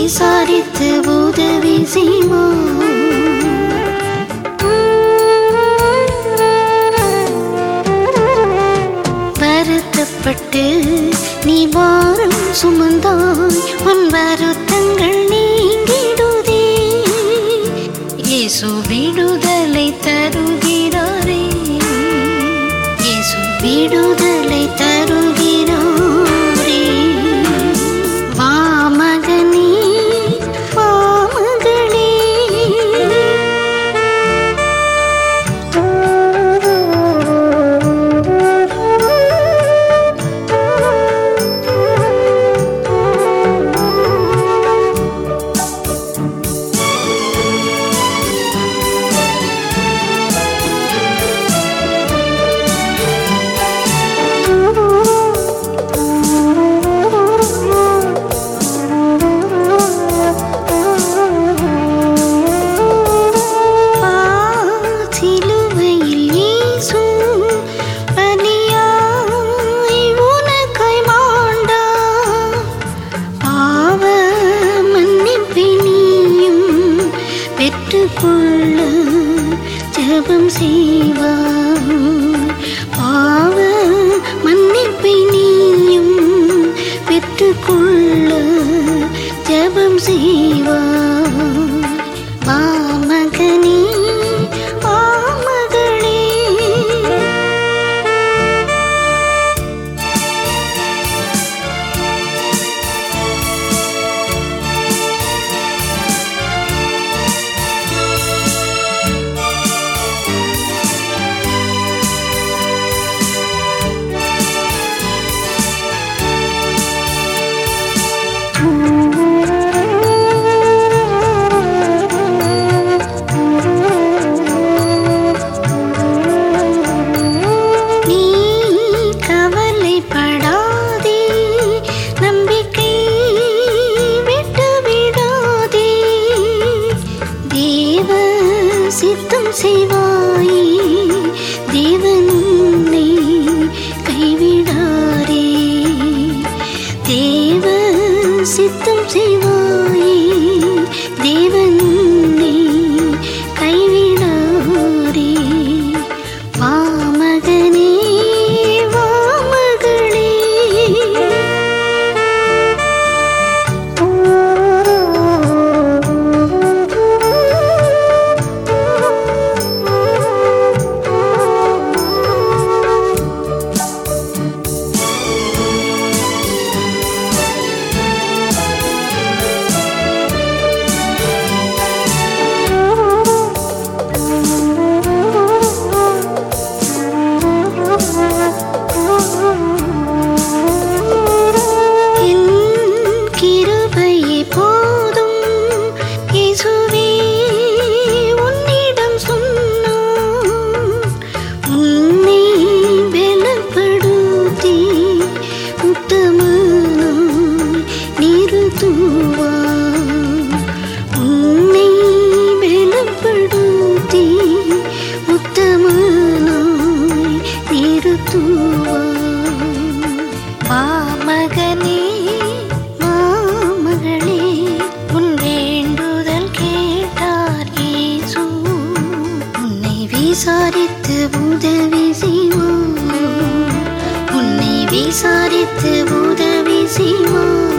விசாரித்து உதவி செய்வார் வருத்தப்பட்டு நீ வாரம் சுமந்தாய் உன் வருத்தங்கள் நீங்கிடுதே இயேசு விடுதலை தருகிறாரே இயேசு விடுதலை தருகிறாரே வா மகனே வா மகளே சிலுவையில் இயேசு பலியாய் உனக்காய் மாண்டார். பாவ மன்னிப்பை நீயும் பெற்றுக்கொள்ள ஜெபம் செய்வார் பாவ மன்னிப்பை நீயும் பெற்றுக்கொள்ள ஜெபம் செய்வார் வா மகனே வா மகளே நீ கவலைப்படாதே நம்பிக்கை விட்டு விடாதே தேவ சித்தம் செய்வாயே தேவன் உன்னை கைவிடாரே தேவ சித்தம் செய்வாயே தேவன் உன்னை கைவிடாரே வா மகனே வா மகளே என் கிருபையே போதும் இயேசுவே உன்னிடம் சொன்னான் உன்னை பலப்படுத்தி உத்தமனாய் நிறுத்துவார் உன்னை பலப்படுத்தி உத்தமனாய் நிறுத்துவார் வா மகனே வா மகளே உன் வேண்டுதல் கேட்டார் இயேசு உன்னை விசாரித்து உதவி செய்வார் உன்னை விசாரித்து உதவி செய்வார்